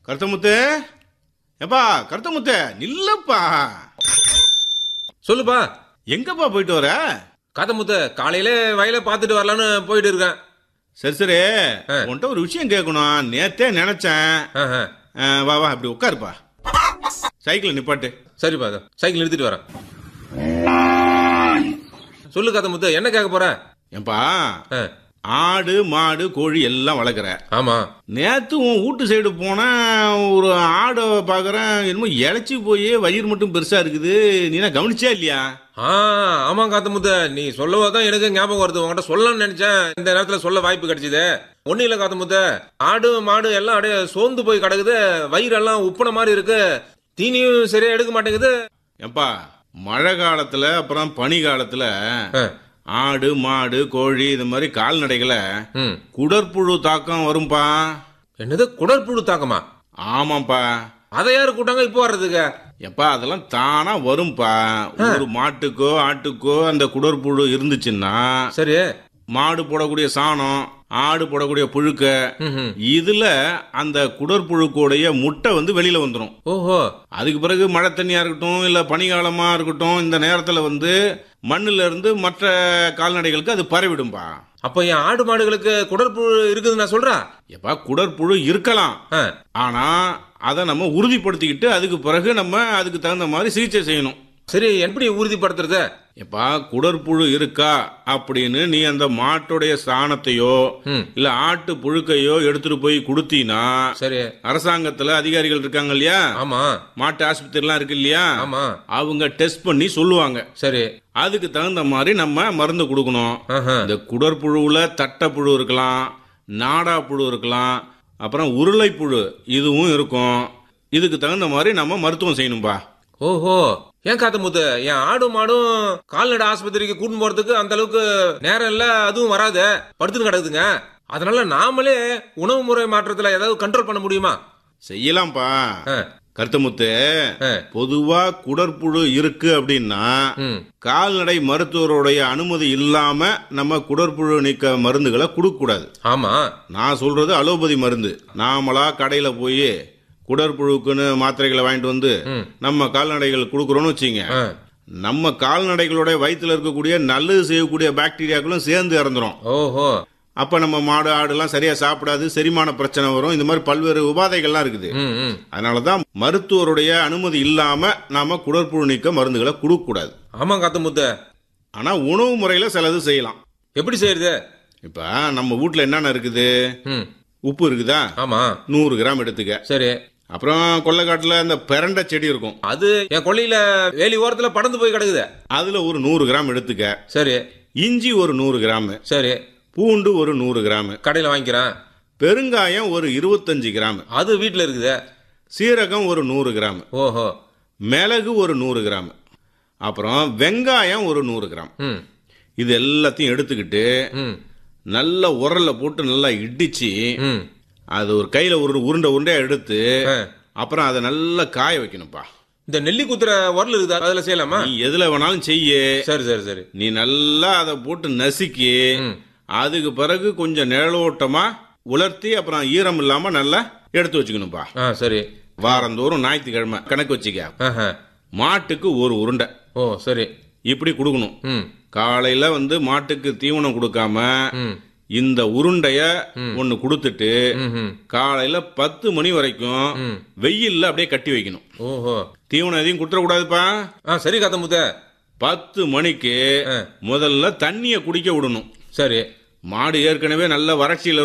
கருத்தமுத்து ஏப்பா கருத்தமுத்து நில்லப்பா சொல்லுப்பா எங்கப்பா போயிட்டு வர காத்தமுத்த காலையில வயலை பார்த்துட்டு வரலான்னு போயிட்டு இருக்கேன் சரி சரி ஆ. உன்கிட்ட ஒரு விஷயம் கேட்கணும் நேத்தே நினைச்சேன் ஆஹா. ஆ, வா வா இப்படி உட்காருப்பா சைக்கிள் நிப்பாட்டு சரிப்பா இதோ சைக்கிள் நிறுத்திட்டு வரேன் சொல்லு காத்தமுத்து என்ன கேட்க போற ஏன்பா ஆ, ஆடு மாடு கோழி எல்லாம் வளர்க்குற ஆமா நேத்து உன் வீட்டு சைடு போனா ஒரு ஆடை பார்க்கறேன் என்னமோ இழைச்சி போய் வயிறு மட்டும் பெருசா இருக்குது நீ என்ன கவனிச்சா இல்லையா ஆ ஆமா காத்தமுத்த நீ சொல்லவோ தான் எனக்கு ஞாபகம் வருது உங்ககிட்ட சொல்லலாம்னு நினைச்சேன் இந்த நேரத்துல சொல்ல வாய்ப்பு கிடைச்சது ஒன்னும் இல்ல காத்தமுத்த ஆடு மாடு எல்லாம் அப்படியே சோர்ந்து போய் கிடக்குது வயிறெல்லாம் உப்புன மாதிரி இருக்கு தீனியும் சரியா எடுக்க மாட்டேங்குது ஏப்பா மழை காலத்துல அப்புறம் பனி காலத்துல ஆ, ஆடு மாடு கோழி இது மாதிரி கால்நடைகளை ம். குடற்புழு தாக்கம் வரும்பா என்னது குடற்புழு தாக்கமா ஆமாப்பா அதை யாரு கூட்டாங்க இப்போ வர்றதுக்கு எப்பா அதெல்லாம் தானா வரும்பா ஒரு மாட்டுக்கோ ஆட்டுக்கோ அந்த குடற்புழு இருந்துச்சுன்னா சரி மாடு போடக்கூடிய சாணம் ஆடு போடக்கூடிய புழுக்க ம்ஹும். இதுல அந்த குடற்புழுக்குடைய முட்டை வந்து வெளியில வந்துடும் ஓஹோ அதுக்கு பிறகு மழை தண்ணியா இருக்கட்டும் இல்ல பனிகாலமா இருக்கட்டும் இந்த நேரத்துல வந்து மண்ணுல இருந்து மற்ற கால்நடைகளுக்கு அது பரவிடும்பா அப்ப என் ஆடு மாடுகளுக்கு குடற்புழு இருக்குது நான் சொல்றா எப்பா குடற்புழு இருக்கலாம் ஆ, ஆனா அதை நம்ம உறுதிப்படுத்திக்கிட்டு அதுக்கு பிறகு நம்ம அதுக்கு தகுந்த மாதிரி சிகிச்சை செய்யணும் சரி எப்படி உறுதிப்படுத்துறது எப்பா குடற்புழு இருக்கா அப்படின்னு நீ அந்த மாட்டுடைய சாணத்தையோ ம். இல்ல ஆட்டு புழுக்கையோ எடுத்துட்டு போய் கொடுத்தீனா சரி அரசாங்கத்துல அதிகாரிகள் இருக்காங்க இல்லையா ஆமா மாட்டு ஆஸ்பத்திரிலாம் இருக்கு இல்லையா ஆமா அவங்க டெஸ்ட் பண்ணி சொல்லுவாங்க சரி அதுக்கு தகுந்த மாதிரி நம்ம மருந்து கொடுக்கணும் ஆஹா. இந்த குடற்புழுவுல தட்டைப்புழு இருக்கலாம் நாடா புழு இருக்கலாம் அப்புறம் உருளைப்புழு இதுவும் இருக்கும் இதுக்கு தகுந்த மாதிரி நம்ம மருத்துவம் செய்யணும்பா ஓஹோ ஏன் காத்த முத்து என் ஆடு மாடும் கால்நடை ஆஸ்பத்திரிக்கு கூட்டின்னு போறதுக்கு அந்த அளவுக்கு நேரம் இல்ல அதுவும் வராது படுத்துன்னு கிடக்குதுங்க அதனால நாமளே உணவு முறை மாற்றத்துல ஏதாவது கண்ட்ரோல் பண்ண முடியுமா செய்யலாம்ப்பா ஆ, கருத்தமுத்து ஆ, பொதுவா குடற்புழு இருக்கு அப்படின்னா ம். கால்நடை மருத்துவருடைய அனுமதி இல்லாம நம்ம குடற்புழு நீக்க மருந்துகளை கொடுக்க கூடாது ஆமா நான் சொல்றது அலோபதி மருந்து நாமளா கடையில போய் குடற்புழுக்குன்னு மாத்திரைகளை வாங்கிட்டு வந்து ம். நம்ம கால்நடைகள் கொடுக்குறோம்னு வச்சுங்க ஆ, நம்ம கால்நடைகளுடைய வயித்துல இருக்கக்கூடிய நல்லது செய்யக்கூடிய பாக்டீரியாக்களும் சேர்ந்து இறந்துரும் ஓஹோ அப்ப நம்ம மாடு ஆடுலாம் சரியா சாப்பிடாது செரிமான பிரச்சனை வரும் இந்த மாதிரி பல்வேறு உபாதைகள்லாம் இருக்குது ம், ம். அதனாலதான் மருத்துவருடைய அனுமதி இல்லாம நாம குடற்புழு நீக்க மருந்துகளை கொடுக்க கூடாது ஆமா காத்த முத்து ஆனா உணவு முறையில சிலது செய்யலாம் எப்படி செய்யறது இப்ப நம்ம வீட்ல என்னென்ன இருக்குது ம் உப்பு இருக்குதா ஆமா நூறு கிராம் எடுத்துக்க சரி அப்புறம் கொல்லைக்காட்டுல இந்த பிரண்டை செடி இருக்கும் அது என் கொள்ளையில வேலி ஓரத்துல படந்து போய் கிடக்குது அதுல ஒரு நூறு கிராம் எடுத்துக்க சரி இஞ்சி ஒரு நூறு கிராம் சரி பூண்டு ஒரு நூறு கிராம் கடையில வாங்கிக்கிறேன் பெருங்காயம் ஒரு இருபத்தஞ்சு கிராம் அது வீட்டுல இருக்குது சீரகம் ஒரு நூறு கிராம் ஓஹோ மிளகு ஒரு நூறு கிராம் அப்புறம் வெங்காயம் ஒரு நூறு கிராம் ம் இது எல்லாத்தையும் எடுத்துக்கிட்டு ம் நல்ல உரல்ல போட்டு நல்லா இடிச்சு ம் அது ஒரு கையில ஒரு உருண்டை உருண்டையா எடுத்து ஆ. அப்புறம் அதை நல்லா காய வைக்கணும்ப்பா இந்த நெல்லி குத்துற உரல் இருக்குதா அதுல செய்யலாமா நீ எதுல வேணாலும் செய்ய சரி சரி சரி நீ நல்லா அதை போட்டு நசுக்கி ம். அதுக்கு பிறகு கொஞ்சம் நிழலோட்டமா உலர்த்தி அப்புறம் ஈரம் இல்லாம நல்லா எடுத்து வச்சுக்கணும்ப்பா ஆ சரி வாரந்தோறும் ஞாயிற்றுக்கிழமை கணக்கு வச்சுக்க ஆஹா. மாட்டுக்கு ஒரு உருண்டை ஓ சரி இப்படி கொடுக்கணும் ம் காலையில வந்து மாட்டுக்கு தீவனம் கொடுக்காம ம் இந்த உருண்டைய ஒன்னு கொடுத்துட்டு ம், ம் காலையில பத்து மணி வரைக்கும் ம். வெயில்ல அப்படியே கட்டி வைக்கணும் ஓஹோ தீவனம் எதையும் கொடுத்துடக்கூடாதுப்பா ஆ சரி காத்த முத்த பத்து மணிக்கு ஆ. முதல்ல தண்ணிய குடிக்க விடணும் சரி மாடு ஏற்கனவே நல்ல வறட்சியில